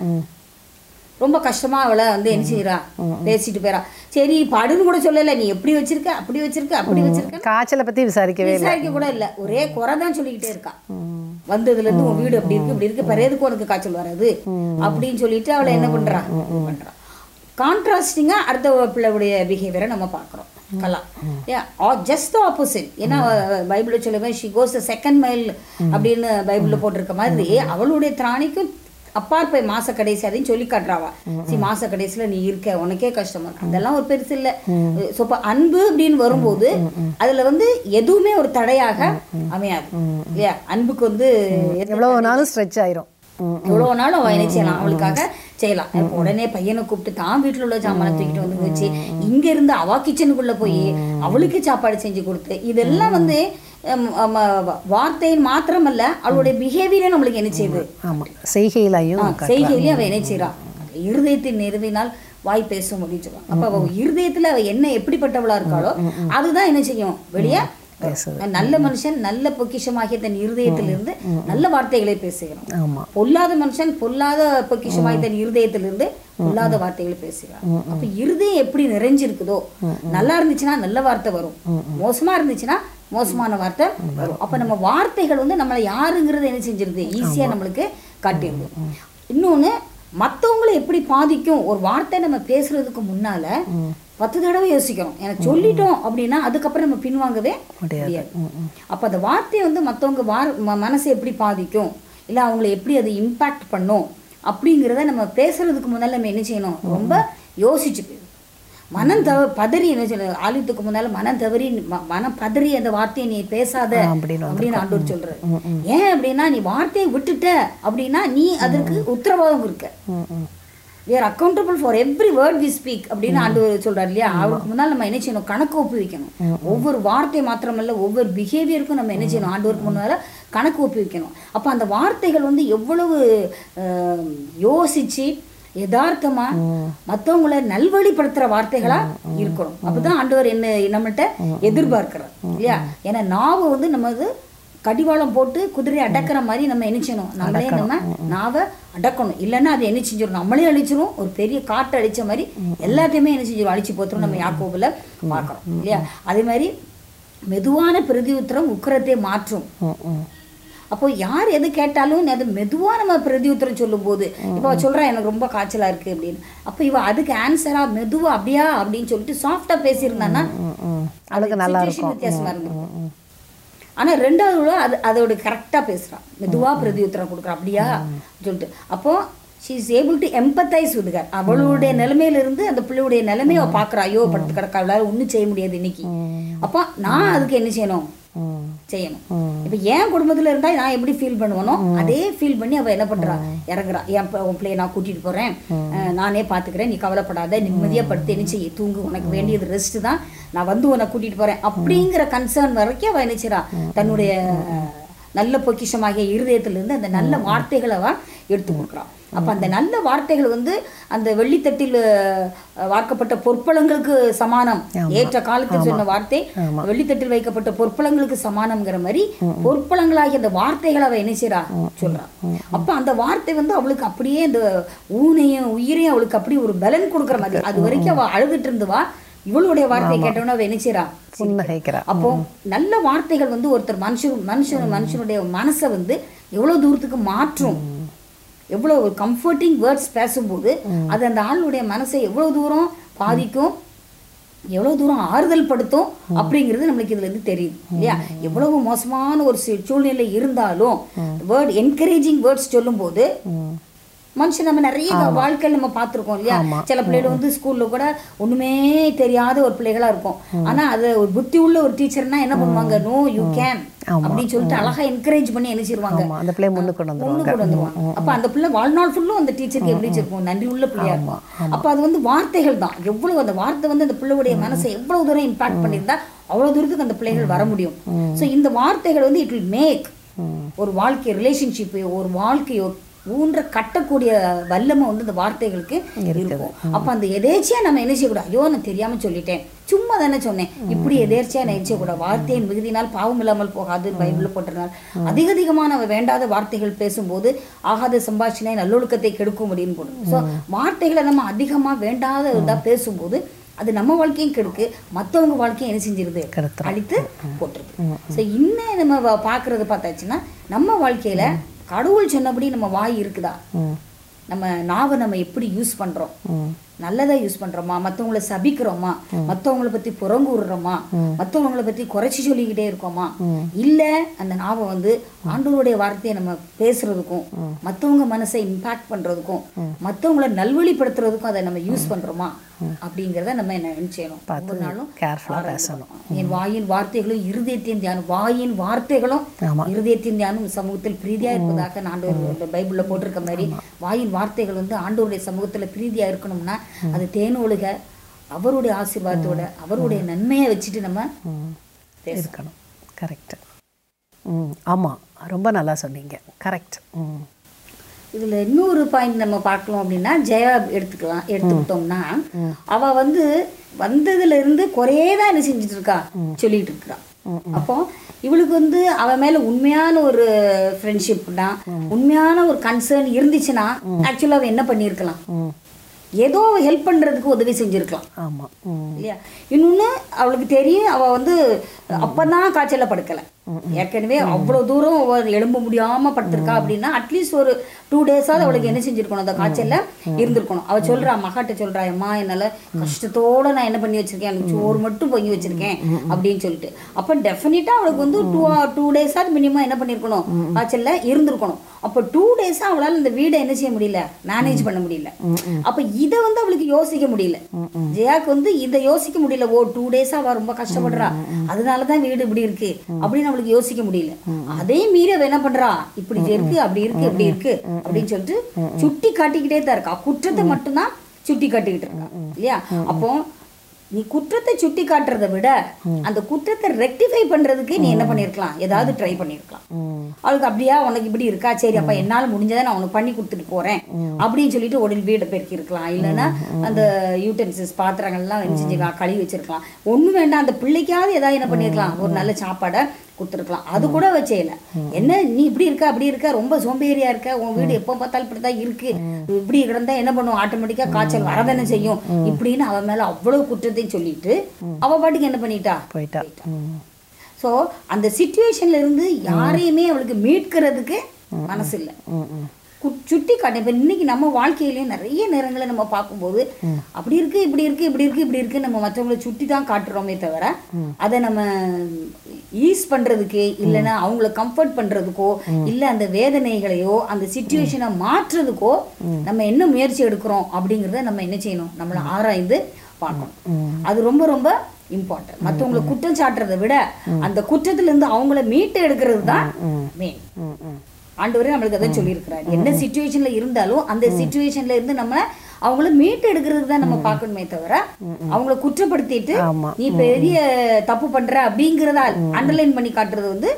ரொம்ப கஷ்டமா அவளை வந்து என்ன செய்யறா பேசிட்டு போறா சரி படுன்னு கூட சொல்லல நீ எப்படி வச்சிருக்க அப்படி வச்சிருக்க அப்படி வச்சிருக்க காய்ச்சலை பற்றி விசாரிக்கவே இல்லை விசாரிக்க கூட இல்ல ஒரே குறை தான் சொல்லிக்கிட்டே இருக்கா வந்ததுல இருந்து உன் வீடு அப்படி இருக்கு இப்படி இருக்கு பிற எதுக்கு உனக்கு காய்ச்சல் வராது அப்படின்னு சொல்லிட்டு அவளை என்ன பண்றா பண்றா கான்ட்ராஸ்டிங்கா அடுத்த பிள்ளையுடைய பிஹேவியரை நம்ம பார்க்குறோம் கலா ஜஸ்ட் ஆப்போசிட் ஏன்னா பைபிளில் சொல்லுவேன் she goes the second mile அப்படின்னு பைபிளில் போட்டிருக்க மாதிரி அவளுடைய திராணிக்கும் அப்பார் போய் மாச கடைசி அதையும் சொல்லி காட்டுறாவா சரி மாச கடைசியில நீ இருக்க உனக்கே கஷ்டமா இருக்கு அதெல்லாம் ஒரு பெருசு இல்ல ஸோ இப்போ அன்பு அப்படின்னு வரும்போது அதுல வந்து எதுவுமே ஒரு தடையாக அமையாது இல்லையா அன்புக்கு வந்து எது- எவ்வளோ நாளும் ஸ்ட்ரெச் ஆயிரும் ம் எவ்வளவு நாள் அவ என்ன செய்யலாம் அவளுக்காக செய்யலாம் இப்ப உடனே பையனை கூப்பிட்டு தான் வீட்டுல உள்ள சாமானை தூக்கிட்டு வந்து வச்சு இங்க இருந்து அவ கிச்சனுக்குள்ள போய் அவளுக்கு சாப்பாடு செஞ்சு கொடுத்து இதெல்லாம் வந்து ஹம், ஆம, வார்த்தையின் மாத்திரமல்ல அவளுடைய பிஹேவியரே நம்மளுக்கு என்ன செய்யுது ஆமாம் செய்கையிலையும் செய்கையிலேயே அவ என்ன செய்றா இருதயத்தின் நிறுவினால் வாய் பேசும் அப்படின்னு சொல்லுவாங்க அப்ப அவ இருதயத்துல அவ என்ன எப்படிப்பட்டவளா இருக்காளோ அதுதான் என்ன செய்யும் வெளியே நல்ல மனுஷன் நல்ல பொக்கிஷமாகிய தன் இருதயத்திலிருந்து நல்ல வார்த்தைகளை பேசுகிறான் ஆமாம் பொல்லாத மனுஷன் பொல்லாத பொக்கிஷமாய் தன் இருதயத்திலிருந்து பொல்லாத வார்த்தைகளை பேசுகிறான் அப்ப இருதயம் எப்படி நிறைஞ்சிருக்குதோ நல்லா இருந்துச்சுன்னா நல்ல வார்த்தை வரும் மோசமா இருந்துச்சுன்னா மோசமான வார்த்தை வரும் அப்ப நம்ம வார்த்தைகள் வந்து நம்மளை யாருங்கிறத என்ன செஞ்சிருது ஈஸியா நம்மளுக்கு காட்டிடுது இன்னொன்னு மத்தவங்களை எப்படி பாதிக்கும் ஒரு வார்த்தை நம்ம பேசுறதுக்கு முன்னால பத்து தடவை யோசிக்கிறோம் எனக்கு சொல்லிட்டோம் அப்படின்னா அதுக்கப்புறம் நம்ம பின்வாங்கவே முடியாது அப்ப அந்த வார்த்தையை வந்து மத்தவங்க வார் ம- மனசை எப்படி பாதிக்கும் இல்ல அவங்கள எப்படி அது இம்பாக்ட் பண்ணும் அப்படிங்கிறத நம்ம பேசுறதுக்கு முன்னால நம்ம என்ன செய்யணும் ரொம்ப யோசிச்சு பே- மனம் தவ பதறி என்ன சொல்ல ஆலயத்துக்கு முன்னால மனம் தவறி ம- மனம் பதறி அந்த வார்த்தையை நீ பேசாத அப்படின்னு அப்படின்னு ஆண்டவர் சொல்றாரு ஏன் அப்படின்னா நீ வார்த்தையை விட்டுட்ட அப்படின்னா நீ அதற்கு உத்தரவாதம் இருக்க ம் ம் we are accountable for every word we speak அப்படின்னு ஆண்டவர் சொல்றாரு இல்லையா அவருக்கு முன்னால் நம்ம என்ன செய்யணும் கணக்கு ஒப்பு வைக்கணும் ஒவ்வொரு வார்த்தை மாத்திரமல்ல ஒவ்வொரு பிஹேவியருக்கும் நம்ம என்ன செய்யணும் ஆண்டவருக்கு முன்னால கணக்கு ஒப்பு வைக்கணும் அப்ப அந்த வார்த்தைகள் வந்து எவ்வளவு அஹ், யோசிச்சு யதார்த்தமா மத்தவங்கள நல்வழிப்படுத்துற வார்த்தைகளா இருக்கணும் அப்பதான் ஆண்டவர் என்ன நம்மகிட்ட எதிர்பார்க்கிறார் இல்லையா ஏன்னா நாவு வந்து நமது கடிவாளம் போட்டு குதிரையை அடக்கிற மாதிரி நம்ம என்ன செய்யணும் நம்மளே நம்ம நாவை அடக்கணும் இல்லைன்னா அது என்ன செஞ்சிடும் நம்மளே அழிச்சிரும் ஒரு பெரிய காற்று அழிச்ச மாதிரி எல்லாத்தையுமே என்ன செஞ்சிடும் அழிச்சு போத்துரும் நம்ம யாக்கோபுல பார்க்குறோம் இல்லையா அதே மாதிரி மெதுவான பிரதி உத்தரம் உக்கிரத்தை மாற்றும் ம் ம் அப்போ யார் எது கேட்டாலும் அது மெதுவா நம்ம பிரதி உத்தரம் சொல்லும்போது இப்போ அவ சொல்றா எனக்கு ரொம்ப காய்ச்சலா இருக்கு அப்படின்னு அப்போ இவ அதுக்கு ஆன்சரா மெதுவா அப்படியா அப்படின்னு சொல்லிட்டு சாஃப்டா பேசியிருந்தான்னா ம் ம் அவளுக்கு நல்லா situation இருக்கும் வித்தியாசமா இருந்திருக்கும் ஆனா ரெண்டாவது விட அது அதோட கரெக்டா பேசுறான் மெதுவா பிரதி உத்தரம் கொடுக்குறான் அப்படியா சொல்லிட்டு அப்போ she is able to empathise with her அவளுடைய நிலைமையில இருந்து அந்த பிள்ளையுடைய நிலைமையை அவ பாக்குறா ஐயோ படுத்து கிடக்கா அவளால ஒண்ணும் செய்ய முடியாது இன்னைக்கு அப்போ நான் அதுக்கு என்ன செய்யணும் ம் செய்யணும் இப்ப என் குடும்பத்துல இருந்தா நான் எப்படி ஃபீல் பண்ணுவனோ அதே ஃபீல் பண்ணி அவ என்ன பண்றா இறங்குறா என் ப- உன் பிள்ளைய நான் கூட்டிட்டு போறேன் அஹ் நானே பாத்துக்கிறேன் நீ கவலைப்படாத நிம்மதியா படுத்து என்ன செய்ய தூங்கு உனக்கு வேண்டியது ரெஸ்ட் தான் நான் வந்து உன்னை கூட்டிட்டு போறேன் அப்படிங்கிற கன்சர்ன் வரைக்கும் அவ என்ன செய்றா தன்னுடைய அஹ், நல்ல பொக்கிஷமாகிய இருதயத்திலிருந்து அந்த நல்ல வார்த்தைகளை அவ எடுத்து கொடுக்குறான் அப்ப அந்த நல்ல வார்த்தைகள் வந்து அந்த வெள்ளித்தட்டில் அஹ், வார்க்கப்பட்ட பொற்பளங்களுக்கு சமானம் ஏற்ற காலத்தில் சொன்ன வார்த்தை வெள்ளித்தட்டில் வைக்கப்பட்ட பொற்பளங்களுக்கு சமானம்ங்கிற மாதிரி பொற்பளங்களாகிய அந்த வார்த்தைகளை அவ என்ன செய்றா சொல்றா அப்ப அந்த வார்த்தை வந்து அவளுக்கு அப்படியே இந்த ஊனையும் உயிரையும் அவளுக்கு அப்படியே ஒரு பலன் கொடுக்குற மாதிரி அது வரைக்கும் அவ அழுதுட்டு இருந்துவா இவளுடைய வார்த்தையை கேட்டோன்னு அவ என்ன செய்றா புன்னகைக்கிறா அப்போ நல்ல வார்த்தைகள் வந்து ஒருத்தர் மனுஷன் மனுஷன் மனுஷனுடைய மனசை வந்து எவ்வளவு தூரத்துக்கு மாற்றும் எவ்வளவு ஒரு கம்ஃபர்டிங் வேர்ட்ஸ் பேசும்போது அது அந்த ஆளுடைய மனசை எவ்வளவு தூரம் பாதிக்கும் எவ்வளவு தூரம் ஆறுதல் படுத்தும் அப்படிங்கிறது நம்மளுக்கு இதுல இருந்து தெரியுது இல்லையா எவ்வளவு மோசமான ஒரு சூ- சூழ்நிலை இருந்தாலும் வேர்ட் என்கரேஜிங் வேர்ட்ஸ் சொல்லும்போது மனுஷன் நம்ம நிறைய வாழ்க்கையில் நம்ம பார்த்துருக்கோம் இல்லையா சில பிள்ளைகள் வந்து ஸ்கூல்ல கூட ஒண்ணுமே தெரியாத ஒரு பிள்ளைகளா இருக்கும் ஆனா அது ஒரு புத்தி உள்ள ஒரு டீச்சர்னா என்ன பண்ணுவாங்க நோ யூ கேன் அப்படின்னு சொல்லிட்டு அழகா என்கரேஜ் பண்ணி என்ன செய்வாங்க ஆமா அந்த பிள்ளைய முன்னுக்கு கொண்டு வந்துருவாங்க கொண்டு வந்துருவாங்க அப்ப அந்த பிள்ளை வாழ்நாள் ஃபுல்லும் அந்த டீச்சருக்கு எப்படி வச்சிருக்கும் நன்றி உள்ள பிள்ளையா இருக்கும் அப்ப அது வந்து வார்த்தைகள் தான் எவ்வளவு அந்த வார்த்தை வந்து அந்த பிள்ளையுடைய மனசை எவ்வளவு தூரம் இம்பாக்ட் பண்ணியிருந்தா அவ்வளவு தூரத்துக்கு அந்த பிள்ளைகள் வர முடியும் சோ இந்த வார்த்தைகள் வந்து இட் வில் மேக் ஒரு வாழ்க்கை ரிலேஷன்ஷிப் ஒரு வாழ்க்கையோ ஊன்ற கட்டக்கூடிய வல்லமை வந்து இந்த வார்த்தைகளுக்கு இருக்கும் அப்ப அந்த எதேச்சியா நம்ம என்ன செய்யக்கூடாது ஐயோ நான் தெரியாம சொல்லிட்டேன் சும்மா தானே சொன்னேன் இப்படி எதேர்ச்சியா நான் செய்யக்கூடாது வார்த்தையின் மிகுதினால் பாவம் இல்லாமல் போகாது பைபிள்ல போட்டிருந்தால் அதிக அதிகமான அவ வேண்டாத வார்த்தைகள் பேசும்போது ஆகாத சம்பாஷணை நல்லொழுக்கத்தை கெடுக்கும் அப்படின்னு போடும் ஸோ வார்த்தைகளை நம்ம அதிகமா வேண்டாத இதா பேசும்போது அது நம்ம வாழ்க்கையும் கெடுக்கு மத்தவங்க வாழ்க்கையும் என்ன செஞ்சிருது கெடுத்துரும். அழித்து போட்டுருது ஸோ இன்னும் நம்ம வ- பார்க்கறது பார்த்தாச்சுன்னா நம்ம வாழ்க்கையில கடவுள் சொன்னபடி நம்ம வாய் இருக்குதா ம் நம்ம நாவை நம்ம எப்படி யூஸ் பண்றோம் ம் நல்லதா யூஸ் பண்றோமா மத்தவங்கள சபிக்கிறோமா மத்தவங்கள பத்தி புறங்கூறுறோமா மத்தவங்கள பத்தி குறைச்சி சொல்லிக்கிட்டே இருக்கோமா இல்ல அந்த நாவை வந்து ஆண்டவருடைய வார்த்தையை நம்ம பேசுறதுக்கும் மத்தவங்க மனசை இம்பாக்ட் பண்றதுக்கும் மத்தவங்கள நல்வழிப்படுத்துறதுக்கும் அதை நம்ம யூஸ் பண்றோமா அப்படிங்கறத நம்ம என்ன செய்யணும் ஒவ்வொரு நாளும் கேர்ஃபுல்லா பேசணும் என் வாயின் வார்த்தைகளும் இருதயத்தின் தியானம் வாயின் வார்த்தைகளும் ஆமா. இருதயத்தின் தியானம் சமூகத்தில் பிரீதியா இருப்பதாக ஆண்டவர் பைபிள்ல போட்டிருக்க மாதிரி வாயின் வார்த்தைகள் வந்து ஆண்டவருடைய சமூகத்துல பிரீதியா இருக்கணும்னா அது தேனொழுக அவருடைய ஆசீர்வாதத்தோட அவருடைய நன்மையை வச்சுட்டு நம்ம பேசணும் இருக்கணும் கரெக்ட் ம் ஆமாம் ரொம்ப நல்லா சொன்னீங்க கரெக்ட் ம் இதுல இன்னொரு பாயிண்ட் நம்ம பார்க்கலாம் அப்படின்னா ஜெயா எடுத்துக்கலாம் எடுத்துக்கிட்டோம்னா அவ வந்து வந்ததுல இருந்து குறையே தான் என்ன செஞ்சுட்டு இருக்கா சொல்லிட்டு இருக்கா அப்போ இவளுக்கு வந்து அவ மேல உண்மையான ஒரு ஃப்ரெண்ட்ஷிப்னா உண்மையான ஒரு கன்சர்ன் இருந்துச்சுன்னா ஆக்சுவலா அவ என்ன பண்ணியிருக்கலாம் ஏதோ ஹெல்ப் பண்றதுக்கு உதவி செஞ்சிருக்கலாம் ஆமாம் ம் இல்லையா இன்னொன்னு அவளுக்கு தெரியும் அவ வந்து அப்பதான் காய்ச்சல்ல படுக்கல ஏற்கனவே அவ்வளவு தூரம் அவ எழும்ப முடியாம படுத்திருக்கா அப்படின்னா அட்லீஸ்ட் ஒரு டூ டேஸாவது அவளுக்கு என்ன செஞ்சிருக்கணும் அந்த காய்ச்சல்ல இருந்திருக்கணும் அவ சொல்றா மகாட்ட சொல்றா அம்மா என்னால கஷ்டத்தோட நான் என்ன பண்ணி வச்சிருக்கேன் எனக்கு சோறு மட்டும் பொங்கி வச்சிருக்கேன் அப்படின்னு சொல்லிட்டு அப்ப டெஃபினட்டா அவளுக்கு வந்து டூ டூ டேஸாவது மினிமம் என்ன பண்ணிருக்கணும் காய்ச்சல்ல இருந்திருக்கணும் அப்ப டூ டேஸா அவளால இந்த வீடை என்ன செய்ய முடியல மேனேஜ் பண்ண முடியல அப்ப இதை வந்து அவளுக்கு யோசிக்க முடியல ஜெயாக்கு வந்து இதை யோசிக்க முடியல ஓ டூ டேஸா அவ ரொம்ப கஷ்டப்படுறா அதனாலதான் வீடு இப்படி இருக்கு அப்படின்னு அவளுக்கு யோசிக்க முடியல அதே மீறி அவ என்ன பண்றா இப்படி இருக்கு அப்படி இருக்கு இப்படி இருக்கு அப்படின்னு சொல்லிட்டு சுட்டி காட்டிக்கிட்டே தான் இருக்கா குற்றத்தை மட்டும்தான் சுட்டி காட்டிக்கிட்டு இருக்கா இல்லையா அப்போ நீ குற்றத்தை சுட்டி காட்டுறதை விட அந்த குற்றத்தை ரெக்டிஃபை பண்றதுக்கு நீ என்ன பண்ணிருக்கலாம் ஏதாவது ட்ரை பண்ணிருக்கலாம் அவளுக்கு அப்படியா உனக்கு இப்படி இருக்கா சரி அப்ப என்னால முடிஞ்சதை நான் உனக்கு பண்ணி கொடுத்துட்டு போறேன் அப்படின்னு சொல்லிட்டு உடனே வீடை பெருக்கி இருக்கலாம் இல்லைன்னா அந்த யூட்டன்சில்ஸ் பாத்திரங்கள்லாம் என்ன செஞ்சுக்கலாம் கழுவி வச்சிருக்கலாம் ஒண்ணும் வேண்டாம் அந்த பிள்ளைக்காவது ஏதாவது என்ன பண்ணிருக்கலாம் ஒரு நல்ல சாப்பாடை கொடுத்துருக்கலாம் அது கூட அவ செய்யல என்ன நீ இப்படி இருக்க அப்படி இருக்க ரொம்ப சோம்பேறியா இருக்க உன் வீடு எப்போ பார்த்தாலும் இப்படிதான் இருக்கு இப்படி கிடந்தா என்ன பண்ணும் ஆட்டோமேட்டிக்கா காய்ச்சல் வரதானே செய்யும் இப்படின்னு அவன் மேல அவ்வளவு குற்றத்தையும் சொல்லிட்டு அவ பாட்டுக்கு என்ன பண்ணிட்டா போயிட்டா ம். ஸோ அந்த சுச்சுவேஷன்ல இருந்து யாரையுமே அவளுக்கு மீட்கிறதுக்கு மனசு இல்லை ம் ம் சுட்டி காட்டு இப்போ இன்னைக்கு நம்ம வாழ்க்கையிலயும் நிறைய நேரங்களை நம்ம பார்க்கும்போது அப்படி இருக்கு இப்படி இருக்கு இப்படி இருக்கு இப்படி இருக்கு நம்ம மற்றவங்களை சுட்டி தான் காட்டுறோமே தவிர அதை நம்ம ஈஸ் பண்றதுக்கு இல்லைன்னா அவங்கள கம்ஃபர்ட் பண்றதுக்கோ இல்ல அந்த வேதனைகளையோ அந்த சுச்சுவேஷனை மாற்றுறதுக்கோ நம்ம என்ன முயற்சி எடுக்கிறோம் அப்படிங்கிறத நம்ம என்ன செய்யணும் நம்மளை ஆராய்ந்து பார்க்கணும் அது ரொம்ப ரொம்ப இம்பார்ட்டன்ட் மற்றவங்களை குற்றம் சாட்டுறதை விட அந்த குற்றத்துல இருந்து அவங்கள மீட்டு எடுக்கிறது தான் மெயின் ம் ம் ஆண்டவரே நம்மளுக்கு அதான் சொல்லியிருக்கிறார் என்ன சுச்சுவேஷன்ல இருந்தாலும் அந்த சுச்சுவேஷன்ல இருந்து நம்ம அவங்கள மீட்டு எடுக்கிறதுக்கு தான் நம்ம பார்க்கணுமே தவிர அவங்கள குற்றப்படுத்திட்டு ஆமா. நீ பெரிய தப்பு பண்ற அப்படிங்கிறத அண்டர்லைன் பண்ணி காட்டுறது வந்து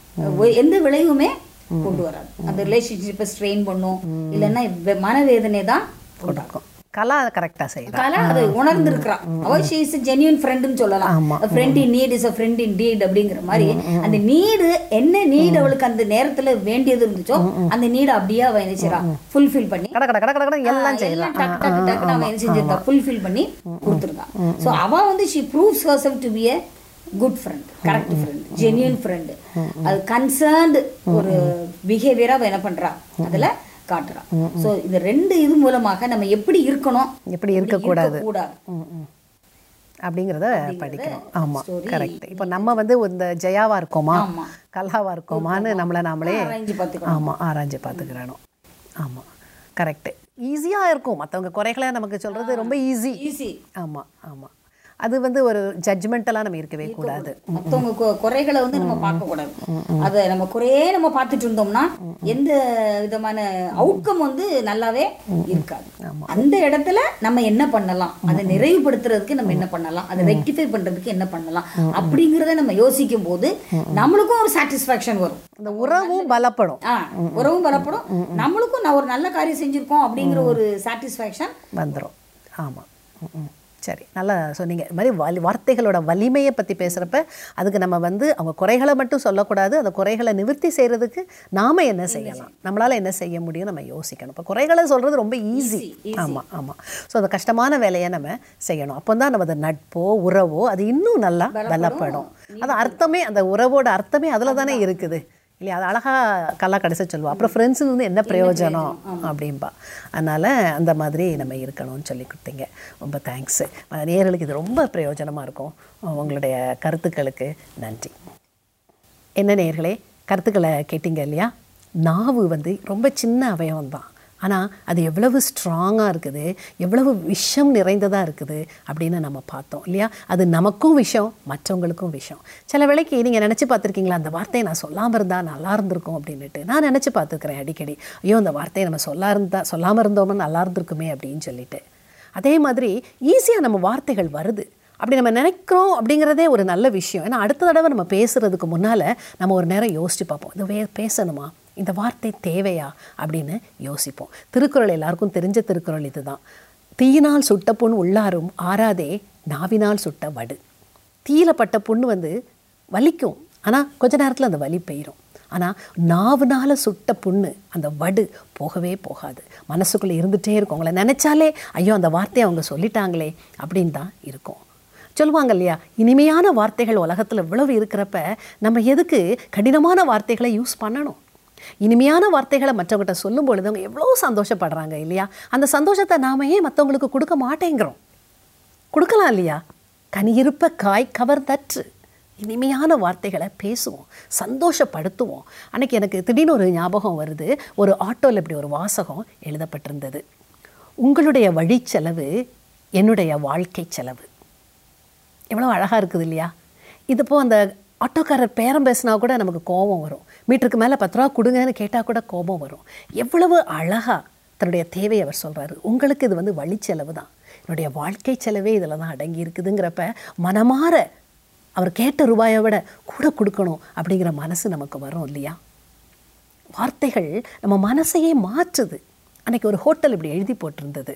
ஒ- எந்த விளைவுமே கொண்டு வராது அந்த ரிலேஷன்ஷிப்பை ஸ்ட்ரெயின் பண்ணும் இல்லைன்னா வெ- மனவேதனை தான் கொடுக்கும் கலா கரெக்டாக செய்யலாம் கலா அதை உணர்ந்திருக்கிறா அவ ஷீ இஸ் ஜென்யூன் ஃப்ரெண்டுன்னு சொல்லலாம் ஆமா. Friend in need is a friend indeed அப்படிங்கிற மாதிரி அந்த நீடு என்ன நீடு அவளுக்கு அந்த நேரத்துல வேண்டியது இருந்துச்சோ அந்த நீடு அப்படியே அவ என்ன செய்றா ஃபுல்ஃபில் பண்ணி கட கட கட கட கட எல்லாம் எல்லாம் செய்யலாம் டக்கு டக்கு டக்குன்னு அவன் என்ன செஞ்சிருக்கா ஃபுல்ஃபில் பண்ணி கொடுத்துருக்கா ஸோ அவ வந்து she proves herself to be a good friend correct friend genuine friend அது கன்சர்ன்டு ஒரு பிஹேவியரா அவ என்ன பண்றா அதுல காட்டுறா ஸோ இந்த ரெண்டு இது மூலமாக நம்ம எப்படி இருக்கணும் எப்படி இருக்கக்கூடாது கூடாது ம் ம் அப்படிங்கிறத படிக்கணும் ஆமாம் கரெக்ட் இப்போ நம்ம வந்து இந்த ஜெயாவா இருக்கோமா ஆமா. கலாவா இருக்கோமான்னு நம்மளை நாமளே ஆராய்ஞ்சு பார்த்துக்கணும் ஆமாம் ஆராய்ஞ்சு பார்த்துக்கிறணும் ஆமாம் கரெக்டு ஈஸியாக இருக்கும் மற்றவங்க குறைகளை நமக்கு சொல்கிறது ரொம்ப ஈஸி ஈஸி ஆமாம் ஆமாம் அது வந்து ஒரு ஜட்ஜ்மெண்டெல்லாம் நம்ம இருக்கவே கூடாது மற்றவங்க கு- குறைகளை வந்து நம்ம பார்க்க கூடாது அதை நம்ம குறையே நம்ம பார்த்துட்டு இருந்தோம்னா எந்த விதமான அவுட்கம் வந்து நல்லாவே இருக்காது அந்த இடத்துல நம்ம என்ன பண்ணலாம் அதை நிறைவுபடுத்துறதுக்கு நம்ம என்ன பண்ணலாம் அதை ரெக்டிஃபை பண்றதுக்கு என்ன பண்ணலாம் அப்படிங்கிறத நம்ம யோசிக்கும் போது நம்மளுக்கும் ஒரு சாட்டிஸ்ஃபேக்ஷன் வரும் அந்த உறவும் பலப்படும் ஆ உறவும் வரப்படும் நம்மளுக்கும் நான் ஒரு நல்ல காரியம் செஞ்சிருக்கோம் அப்படிங்கிற ஒரு சாட்டிஸ்ஃபேக்ஷன் வந்துடும் ஆமாம் ம் சரி நல்லா சொன்னீங்க இது மாதிரி வலி வார்த்தைகளோட வலிமையை பற்றி பேசுகிறப்ப அதுக்கு நம்ம வந்து அவங்க குறைகளை மட்டும் சொல்லக்கூடாது அந்த குறைகளை நிவர்த்தி செய்கிறதுக்கு நாம் என்ன செய்யலாம் நம்மளால் என்ன செய்ய முடியும் நம்ம யோசிக்கணும் இப்போ குறைகளை சொல்கிறது ரொம்ப ஈஸி ஆமாம் ஆமாம் ஸோ அந்த கஷ்டமான வேலையை நம்ம செய்யணும் அப்போ தான் நம்ம நட்போ உறவோ அது இன்னும் நல்லா பலப்படும் அது அர்த்தமே அந்த உறவோட அர்த்தமே அதில் தானே இருக்குது இல்லையா அது அழகாக கல்லா கடைசி சொல்லுவா அப்புறம் ஃப்ரெண்ட்ஸுங்க வந்து என்ன பிரயோஜனம் அப்படின்பா அதனால் அந்த மாதிரி நம்ம இருக்கணும்னு சொல்லி கொடுத்தீங்க ரொம்ப தேங்க்ஸு நேர்களுக்கு இது ரொம்ப பிரயோஜனமாக இருக்கும் உங்களுடைய கருத்துக்களுக்கு நன்றி என்ன நேர்களே கருத்துக்களை கேட்டீங்க இல்லையா நாவு வந்து ரொம்ப சின்ன அவயவம் தான் ஆனால் அது எவ்வளவு ஸ்ட்ராங்காக இருக்குது எவ்வளவு விஷம் நிறைந்ததாக இருக்குது அப்படின்னு நம்ம பார்த்தோம் இல்லையா அது நமக்கும் விஷம் மற்றவங்களுக்கும் விஷம் சில வேளைக்கு நீங்கள் நினச்சி பார்த்துருக்கீங்களா அந்த வார்த்தையை நான் சொல்லாமல் இருந்தால் நல்லா இருந்திருக்கும் அப்படின்னுட்டு நான் நினச்சி பார்த்துருக்குறேன் அடிக்கடி ஐயோ அந்த வார்த்தையை நம்ம சொல்லா இருந்தா சொல்லாமல் இருந்தோம்னா நல்லா இருந்திருக்குமே அப்படின்னு சொல்லிட்டு அதே மாதிரி ஈஸியாக நம்ம வார்த்தைகள் வருது அப்படி நம்ம நினைக்கிறோம் அப்படிங்கிறதே ஒரு நல்ல விஷயம் ஏன்னா அடுத்த தடவை நம்ம பேசுகிறதுக்கு முன்னால் நம்ம ஒரு நேரம் யோசிச்சு பார்ப்போம் இது வே பேசணுமா இந்த வார்த்தை தேவையா அப்படின்னு யோசிப்போம் திருக்குறள் எல்லாருக்கும் தெரிஞ்ச திருக்குறள் இதுதான் தீயினால் சுட்ட புண் உள்ளாரும் ஆறாதே நாவினால் சுட்ட வடு தீயில பட்ட புண்ணு வந்து வலிக்கும் ஆனால் கொஞ்ச நேரத்தில் அந்த வலி போயிடும் ஆனால் நாவுனால சுட்ட புண்ணு அந்த வடு போகவே போகாது மனசுக்குள்ளே இருந்துகிட்டே இருக்கும் அவங்கள நினச்சாலே ஐயோ அந்த வார்த்தையை அவங்க சொல்லிட்டாங்களே அப்படின்னு தான் இருக்கும் சொல்லுவாங்க இல்லையா இனிமையான வார்த்தைகள் உலகத்தில் இவ்வளவு இருக்கிறப்ப நம்ம எதுக்கு கடினமான வார்த்தைகளை யூஸ் பண்ணணும் இனிமையான வார்த்தைகளை மற்றவங்ககிட்ட சொல்லும் பொழுது அவங்க எவ்வளோ சந்தோஷப்படுறாங்க இல்லையா அந்த சந்தோஷத்தை நாம ஏன் மற்றவங்களுக்கு கொடுக்க மாட்டேங்கிறோம் கொடுக்கலாம் இல்லையா கனியிருப்ப காய் கவர்தற்று இனிமையான வார்த்தைகளை பேசுவோம் சந்தோஷப்படுத்துவோம் அன்னைக்கு எனக்கு திடீர்னு ஒரு ஞாபகம் வருது ஒரு ஆட்டோவில் இப்படி ஒரு வாசகம் எழுதப்பட்டிருந்தது உங்களுடைய வழிச்செலவு என்னுடைய வாழ்க்கை செலவு எவ்வளோ அழகாக இருக்குது இல்லையா இது இப்போ அந்த ஆட்டோக்காரர் பேரம் பேசினா கூட நமக்கு கோபம் வரும் மீட்டருக்கு மேலே பத்து ரூபா கொடுங்கன்னு கேட்டால் கூட கோபம் வரும் எவ்வளவு அழகாக தன்னுடைய தேவையை அவர் சொல்கிறாரு உங்களுக்கு இது வந்து வழிச்செலவு தான் என்னுடைய வாழ்க்கை செலவே இதில் தான் அடங்கி இருக்குதுங்கிறப்ப மனமாற அவர் கேட்ட ரூபாயை விட கூட கொடுக்கணும் அப்படிங்கிற மனசு நமக்கு வரும் இல்லையா வார்த்தைகள் நம்ம மனசையே மாற்றுது அன்னைக்கு ஒரு ஹோட்டல் இப்படி எழுதி போட்டிருந்தது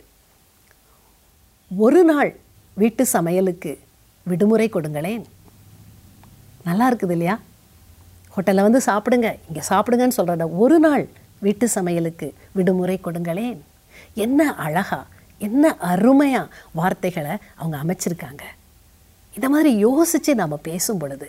ஒரு நாள் வீட்டு சமையலுக்கு விடுமுறை கொடுங்களேன் நல்லா இருக்குது இல்லையா ஹோட்டலில் வந்து சாப்பிடுங்க இங்கே சாப்பிடுங்கன்னு சொல்கிறத ஒரு நாள் வீட்டு சமையலுக்கு விடுமுறை கொடுங்களேன் என்ன அழகா என்ன அருமையாக வார்த்தைகளை அவங்க அமைச்சிருக்காங்க இந்த மாதிரி யோசித்து நாம் பேசும் பொழுது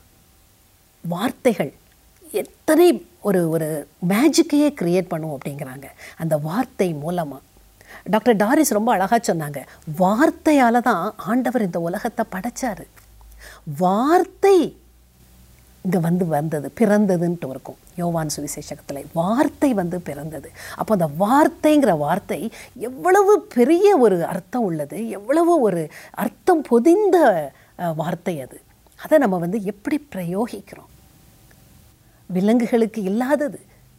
வார்த்தைகள் எத்தனை ஒரு ஒரு மேஜிக்கையே கிரியேட் பண்ணும் அப்படிங்கிறாங்க அந்த வார்த்தை மூலமாக டாக்டர் டாரிஸ் ரொம்ப அழகாக சொன்னாங்க வார்த்தையால் தான் ஆண்டவர் இந்த உலகத்தை படைச்சாரு வார்த்தை இங்கே வந்து வந்தது பிறந்ததுன்ட்டு இருக்கும் யோவான் சுவிசேஷகத்தில் வார்த்தை வந்து பிறந்தது அப்போ அந்த வார்த்தைங்கிற வார்த்தை எவ்வளவு பெரிய ஒரு அர்த்தம் உள்ளது எவ்வளவு ஒரு அர்த்தம் பொதிந்த அஹ், வார்த்தை அது அதை நம்ம வந்து எப்படி பிரயோகிக்கிறோம் விலங்குகளுக்கு இல்லாதது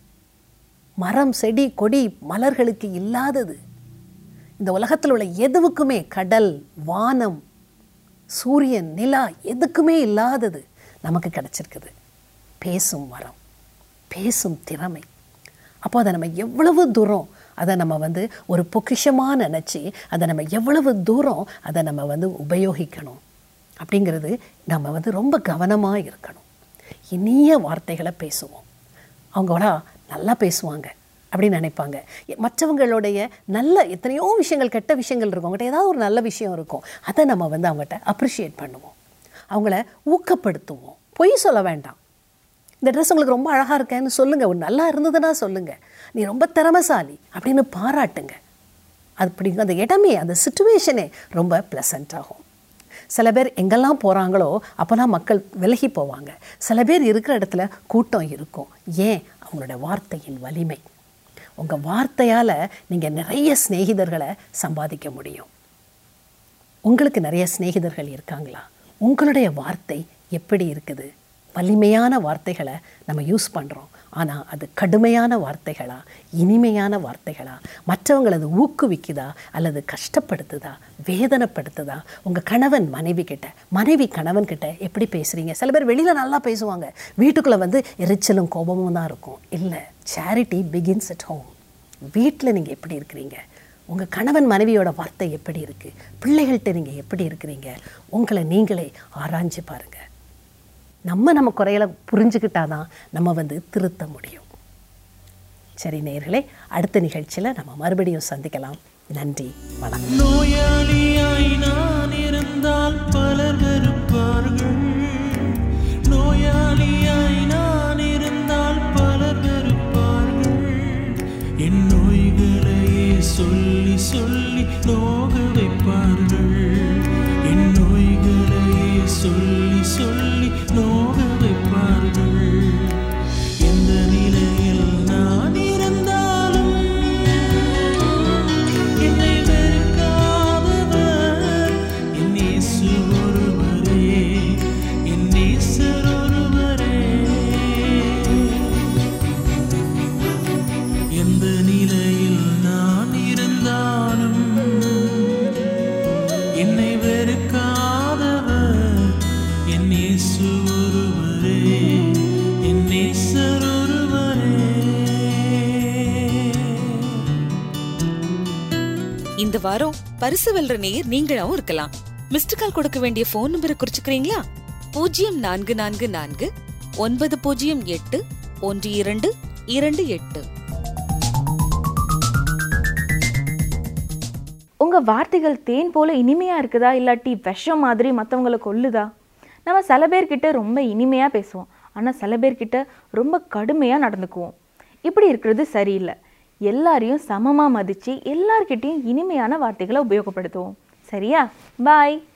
மரம் செடி கொடி மலர்களுக்கு இல்லாதது இந்த உலகத்தில் உள்ள எதுவுக்குமே கடல் வானம் சூரியன் நிலா எதுக்குமே இல்லாதது நமக்கு கிடைச்சிருக்குது பேசும் வரம் பேசும் திறமை அப்போ அதை நம்ம எவ்வளவு தூரம் அதை நம்ம வந்து ஒரு பொக்கிஷமாக நினச்சி அதை நம்ம எவ்வளவு தூரம் அதை நம்ம வந்து உபயோகிக்கணும் அப்படிங்கிறது நம்ம வந்து ரொம்ப கவனமாக இருக்கணும் இனிய வார்த்தைகளை பேசுவோம் அவங்களா நல்லா பேசுவாங்க அப்படின்னு நினைப்பாங்க எ- மற்றவங்களுடைய நல்ல எத்தனையோ விஷயங்கள் கெட்ட விஷயங்கள் இருக்கும் அவங்ககிட்ட ஏதாவது ஒரு நல்ல விஷயம் இருக்கும் அதை நம்ம வந்து அவங்ககிட்ட அப்ரிஷியேட் பண்ணுவோம் அவங்கள ஊக்கப்படுத்துவோம் பொய் சொல்ல வேண்டாம் இந்த ட்ரெஸ் உங்களுக்கு ரொம்ப அழகாக இருக்கேன்னு சொல்லுங்கள் ஒரு நல்லா இருந்ததுன்னா சொல்லுங்கள் நீ ரொம்ப திறமைசாலி அப்படின்னு பாராட்டுங்க அது பிடிக்கும் அந்த இடமே அந்த சுச்சுவேஷனே ரொம்ப ப்ளசண்ட் ஆகும் சில பேர் எங்கெல்லாம் போகிறாங்களோ அப்போல்லாம் மக்கள் விலகி போவாங்க சில பேர் இருக்கிற இடத்துல கூட்டம் இருக்கும் ஏன் அவங்களோட வார்த்தையின் வலிமை உங்கள் வார்த்தையால் நீங்கள் நிறைய சிநேகிதர்களை சம்பாதிக்க முடியும் உங்களுக்கு நிறைய சிநேகிதர்கள் இருக்காங்களா உங்களுடைய வார்த்தை எப்படி இருக்குது வலிமையான வார்த்தைகளை நம்ம யூஸ் பண்ணுறோம் ஆனால் அது கடுமையான வார்த்தைகளா இனிமையான வார்த்தைகளா மற்றவங்களை அது ஊக்குவிக்குதா அல்லது கஷ்டப்படுத்துதா வேதனைப்படுத்துதா உங்கள் கணவன் மனைவி கிட்ட மனைவி கணவன் கிட்ட எப்படி பேசுகிறீங்க சில பேர் வெளியில் நல்லா பேசுவாங்க வீட்டுக்குள்ளே வந்து எரிச்சலும் கோபமும் தான் இருக்கும் இல்லை சேரிட்டி பிகின்ஸ் அட் ஹோம் வீட்டில் நீங்கள் எப்படி இருக்கிறீங்க உங்கள் கணவன் மனைவியோட வார்த்தை எப்படி இருக்குது பிள்ளைகள்கிட்ட நீங்கள் எப்படி இருக்கிறீங்க உங்களை நீங்களே ஆராய்ஞ்சு பாருங்கள் நம்ம நம்ம குறைகளை புரிஞ்சுக்கிட்டாதான் நம்ம வந்து திருத்த முடியும் சரி நேயர்களே அடுத்த நிகழ்ச்சியில் நம்ம மறுபடியும் சந்திக்கலாம் நன்றி வணக்கம் நோயாளியாய் நான் இருந்தால் பலர் வெறுப்பார்கள் நோயாளியாய் நான் இருந்தால் பலர் வெறுப்பார்கள் என் நோய்களையே சொல்லி சொல்லி நோக வைப்பார்கள் என் நோய்களையே சொல்லி சொல்லி நோக வைப்பார்கள் எந்த நிலையில் நான் இருந்தாலும் என்னை வெறுக்காதவர் என் இயேசு ஒருவரே என் நேசர் ஒருவரே எந்த நிலையில் நான் இருந்தாலும் என்னை வெறுக்காதவர் என் இயேசு ஒருவரே என் நேசர் ஒருவரே இந்த வாரம் பரிசு வெல்ற நேயர் நீங்களாவும் இருக்கலாம் மிஸ்டு கால் கொடுக்க வேண்டிய போன் நம்பரை குறிச்சுக்கிறீங்களா பூஜ்ஜியம் நான்கு நான்கு நான்கு ஒன்பது பூஜ்ஜியம் எட்டு ஒன்று இரண்டு இரண்டு எட்டு உங்க வார்த்தைகள் தேன் போல இனிமையா இருக்குதா இல்லாட்டி விஷம் மாதிரி மற்றவங்களை கொல்லுதா நம்ம சில பேர்கிட்ட ரொம்ப இனிமையா பேசுவோம் ஆனா சில பேர்கிட்ட ரொம்ப கடுமையா நடந்துக்குவோம் இப்படி இருக்கிறது சரியில்லை எல்லாரையும் சமமா மதிச்சு எல்லார்கிட்டயும் இனிமையான வார்த்தைகளை உபயோகப்படுத்துவோம் சரியா பாய்